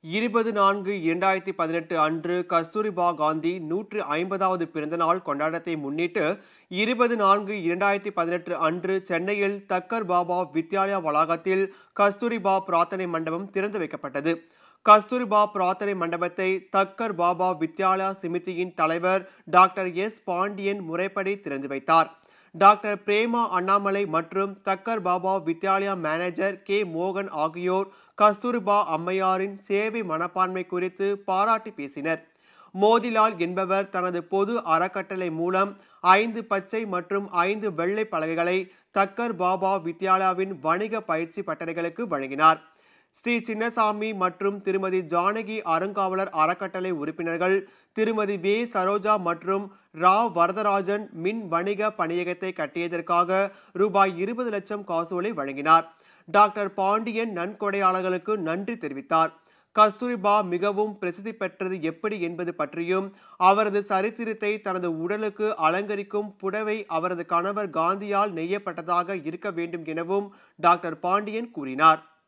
இருபது நான்கு இரண்டாயிரத்தி பதினெட்டு அன்று கஸ்தூரிபா காந்தி நூற்று ஐம்பதாவது பிறந்தநாள் கொண்டாட்டத்தை முன்னிட்டு இருபது நான்கு இரண்டாயிரத்தி பதினெட்டு அன்று சென்னையில் தக்கர் பாபா வித்யாலயா வளாகத்தில் கஸ்தூரிபா பிரார்த்தனை மண்டபம் திறந்து வைக்கப்பட்டது கஸ்தூரிபா பிரார்த்தனை மண்டபத்தை தக்கர் பாபா வித்யாலயா சமிதியின் தலைவர் டாக்டர் எஸ் பாண்டியன் முறைப்படி திறந்து வைத்தார் டாக்டர் பிரேமா அண்ணாமலை மற்றும் தக்கர் பாபா வித்யாலயா மேனேஜர் கே மோகன் ஆகியோர் கஸ்தூரிபா அம்மையாரின் சேவை மனப்பான்மை குறித்து பாராட்டி பேசினர் மோதிலால் என்பவர் தனது பொது அறக்கட்டளை மூலம் ஐந்து பச்சை மற்றும் ஐந்து வெள்ளை பலகைகளை தக்கர் பாபா வித்யாலயாவின் வணிக பயிற்சி பட்டறைகளுக்கு வழங்கினார் ஸ்ரீ சின்னசாமி மற்றும் திருமதி ஜானகி அறங்காவலர் அறக்கட்டளை உறுப்பினர்கள் திருமதி வே சரோஜா மற்றும் ராவ் வரதராஜன் மின் வணிக பணியகத்தை கட்டியதற்காக ரூபாய் இருபது லட்சம் காசோலை வழங்கினார் டாக்டர் பாண்டியன் நன்கொடையாளர்களுக்கு நன்றி தெரிவித்தார் கஸ்தூரிபா மிகவும் பிரசித்தி பெற்றது எப்படி என்பது பற்றியும் அவரது சரித்திரத்தை தனது உடலுக்கு அலங்கரிக்கும் புடவை அவரது கணவர் காந்தியால் நெய்யப்பட்டதாக இருக்க வேண்டும் எனவும் டாக்டர் பாண்டியன் கூறினார்